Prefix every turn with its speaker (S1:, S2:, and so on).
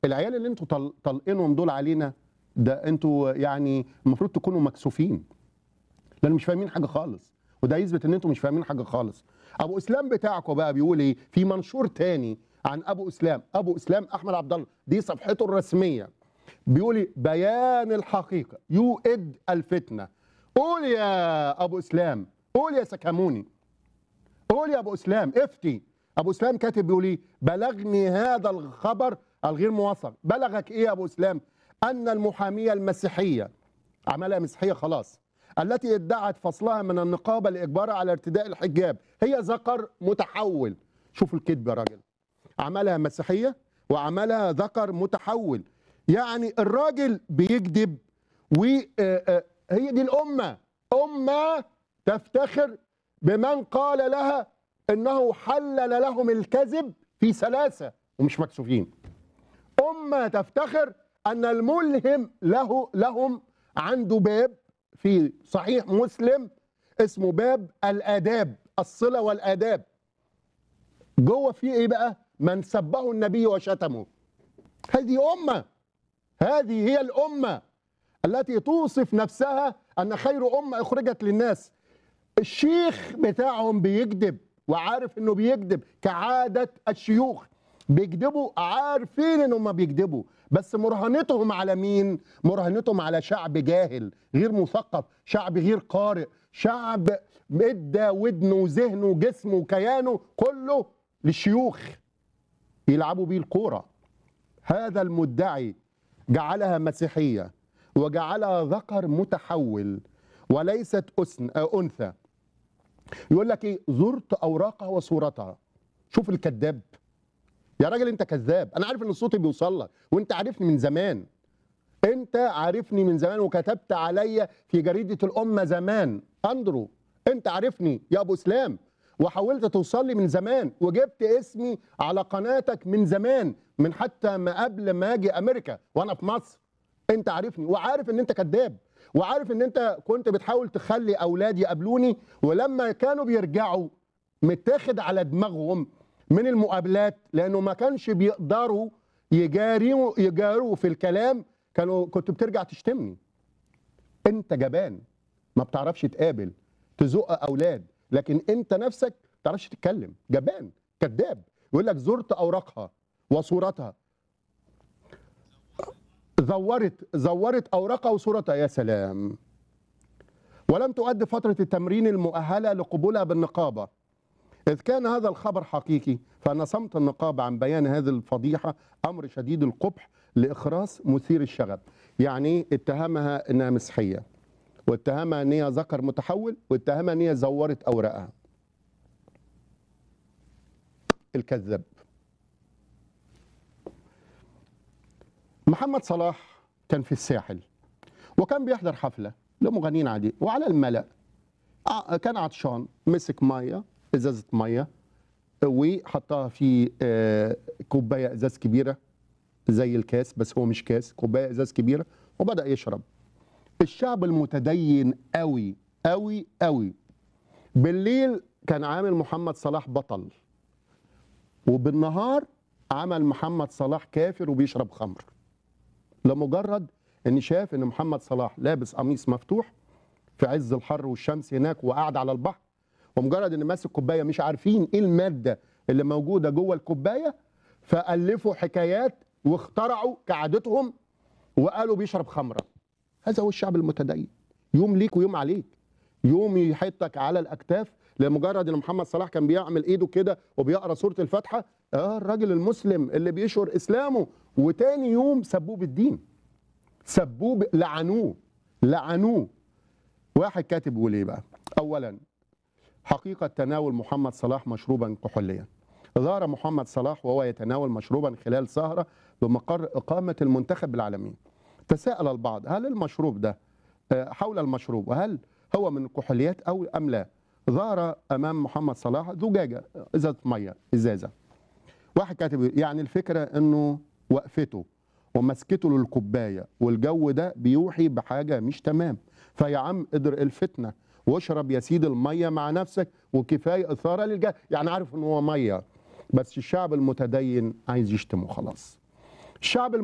S1: العيال اللي انتوا طل- طالقينهم دول علينا ده انتوا يعني المفروض تكونوا مكسوفين لان مش فاهمين حاجه خالص وده يثبت ان انتوا مش فاهمين حاجه خالص ابو اسلام بتاعكم بقى بيقول ايه في منشور تاني عن ابو اسلام ابو اسلام احمد عبد الله دي صفحته الرسميه بيقول إيه؟ بيان الحقيقه يؤد الفتنه قول يا ابو اسلام قول يا سكاموني قول يا ابو اسلام افتي ابو اسلام كاتب بيقول ايه بلغني هذا الخبر الغير موثق بلغك ايه يا ابو اسلام ان المحاميه المسيحيه عملها مسيحيه خلاص التي ادعت فصلها من النقابه لاجبارها على ارتداء الحجاب هي ذكر متحول شوفوا الكذب يا راجل عملها مسيحيه وعملها ذكر متحول يعني الراجل بيكذب وهي دي الامه امه تفتخر بمن قال لها انه حلل لهم الكذب في سلاسه ومش مكسوفين امه تفتخر ان الملهم له لهم عنده باب في صحيح مسلم اسمه باب الاداب الصله والاداب جوه في ايه بقى من سبه النبي وشتمه هذه امه هذه هي الامه التي توصف نفسها ان خير امه اخرجت للناس الشيخ بتاعهم بيكذب وعارف انه بيكذب كعاده الشيوخ بيكذبوا عارفين انهم بيكذبوا بس مرهنتهم على مين مرهنتهم على شعب جاهل غير مثقف شعب غير قارئ شعب ادى ودنه وذهنه وجسمه وكيانه كله للشيوخ يلعبوا بيه الكوره هذا المدعي جعلها مسيحيه وجعلها ذكر متحول وليست أسن انثى يقول لك ايه زرت اوراقها وصورتها شوف الكذاب يا راجل انت كذاب انا عارف ان صوتي بيوصل لك وانت عارفني من زمان انت عارفني من زمان وكتبت عليا في جريده الامه زمان اندرو انت عارفني يا ابو اسلام وحاولت توصل لي من زمان وجبت اسمي على قناتك من زمان من حتى ما قبل ما اجي امريكا وانا في مصر انت عارفني وعارف ان انت كذاب وعارف ان انت كنت بتحاول تخلي اولادي يقابلوني ولما كانوا بيرجعوا متاخد على دماغهم من المقابلات لانه ما كانش بيقدروا يجاروا يجاروا في الكلام كانوا كنت بترجع تشتمني انت جبان ما بتعرفش تقابل تزق اولاد لكن انت نفسك ما بتعرفش تتكلم جبان كذاب يقول لك زرت اوراقها وصورتها زورت زورت اوراقها وصورتها يا سلام ولم تؤد فتره التمرين المؤهله لقبولها بالنقابه إذ كان هذا الخبر حقيقي فأن صمت النقابة عن بيان هذه الفضيحة أمر شديد القبح لإخراس مثير الشغب يعني اتهمها أنها مسيحية واتهمها أن هي ذكر متحول واتهمها أن هي زورت أوراقها الكذاب محمد صلاح كان في الساحل وكان بيحضر حفلة لمغنيين عادي وعلى الملأ ع- كان عطشان مسك ميه ازازه ميه وحطها في آه، كوبايه ازاز كبيره زي الكاس بس هو مش كاس كوبايه ازاز كبيره وبدا يشرب الشعب المتدين قوي قوي قوي بالليل كان عامل محمد صلاح بطل وبالنهار عمل محمد صلاح كافر وبيشرب خمر لمجرد ان شاف ان محمد صلاح لابس قميص مفتوح في عز الحر والشمس هناك وقاعد على البحر ومجرد ان ماسك كوبايه مش عارفين ايه الماده اللي موجوده جوه الكوبايه فالفوا حكايات واخترعوا كعادتهم وقالوا بيشرب خمره هذا هو الشعب المتدين يوم ليك ويوم عليك يوم يحطك على الاكتاف لمجرد ان محمد صلاح كان بيعمل ايده كده وبيقرا سوره الفاتحه اه الراجل المسلم اللي بيشهر اسلامه وتاني يوم سبوه بالدين سبوه ب- لعنوه لعنوه واحد كاتب بيقول ايه بقى اولا حقيقه تناول محمد صلاح مشروبا كحوليا ظهر محمد صلاح وهو يتناول مشروبا خلال سهره بمقر اقامه المنتخب العالمي تساءل البعض هل المشروب ده آه، حول المشروب وهل هو من الكحوليات او ام لا ظهر امام محمد صلاح زجاجه ازازه ميه ازازه واحد كاتب يعني الفكره انه وقفته ومسكته للكوبايه والجو ده بيوحي بحاجه مش تمام فيا عم ادر الفتنه واشرب يا سيدي الميه مع نفسك وكفايه اثاره للجهل يعني عارف ان هو ميه بس الشعب المتدين عايز يشتمه خلاص الشعب